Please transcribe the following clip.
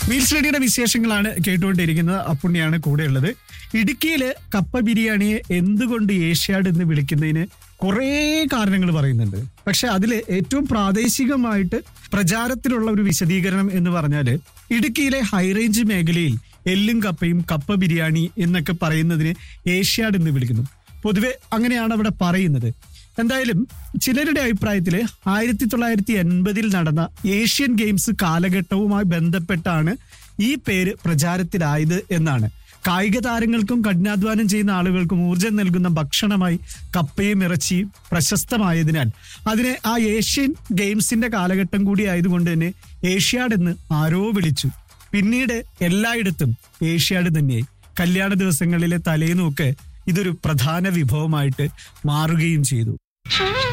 meals റെഡിയുടെ വിശേഷങ്ങളാണ് കേട്ടുകൊണ്ടിരിക്കുന്നത് അപ്പുണ്ണിയാണ് കൂടെയുള്ളത് ഇടുക്കിയില് കപ്പ ബിരിയാണിയെ എന്തുകൊണ്ട് ഏഷ്യാഡ് എന്ന് വിളിക്കുന്നതിന് കുറേ കാരണങ്ങൾ പറയുന്നുണ്ട് പക്ഷെ അതിൽ ഏറ്റവും പ്രാദേശികമായിട്ട് പ്രചാരത്തിലുള്ള ഒരു വിശദീകരണം എന്ന് പറഞ്ഞാല് ഇടുക്കിയിലെ ഹൈറേഞ്ച് മേഖലയിൽ എല്ലും കപ്പയും കപ്പ ബിരിയാണി എന്നൊക്കെ പറയുന്നതിന് ഏഷ്യാഡ് എന്ന് വിളിക്കുന്നു പൊതുവെ അങ്ങനെയാണ് അവിടെ പറയുന്നത് എന്തായാലും ചിലരുടെ അഭിപ്രായത്തില് ആയിരത്തി തൊള്ളായിരത്തി എൺപതിൽ നടന്ന ഏഷ്യൻ ഗെയിംസ് കാലഘട്ടവുമായി ബന്ധപ്പെട്ടാണ് ഈ പേര് പ്രചാരത്തിലായത് എന്നാണ് കായിക താരങ്ങൾക്കും കഠിനാധ്വാനം ചെയ്യുന്ന ആളുകൾക്കും ഊർജം നൽകുന്ന ഭക്ഷണമായി കപ്പയും ഇറച്ചിയും പ്രശസ്തമായതിനാൽ അതിനെ ആ ഏഷ്യൻ ഗെയിംസിന്റെ കാലഘട്ടം കൂടി ആയതുകൊണ്ട് തന്നെ ഏഷ്യാഡ് എന്ന് ആരോ വിളിച്ചു പിന്നീട് എല്ലായിടത്തും ഏഷ്യാഡ് തന്നെയായി കല്യാണ ദിവസങ്ങളിലെ തലേന്നുമൊക്കെ ഇതൊരു പ്രധാന വിഭവമായിട്ട് മാറുകയും ചെയ്തു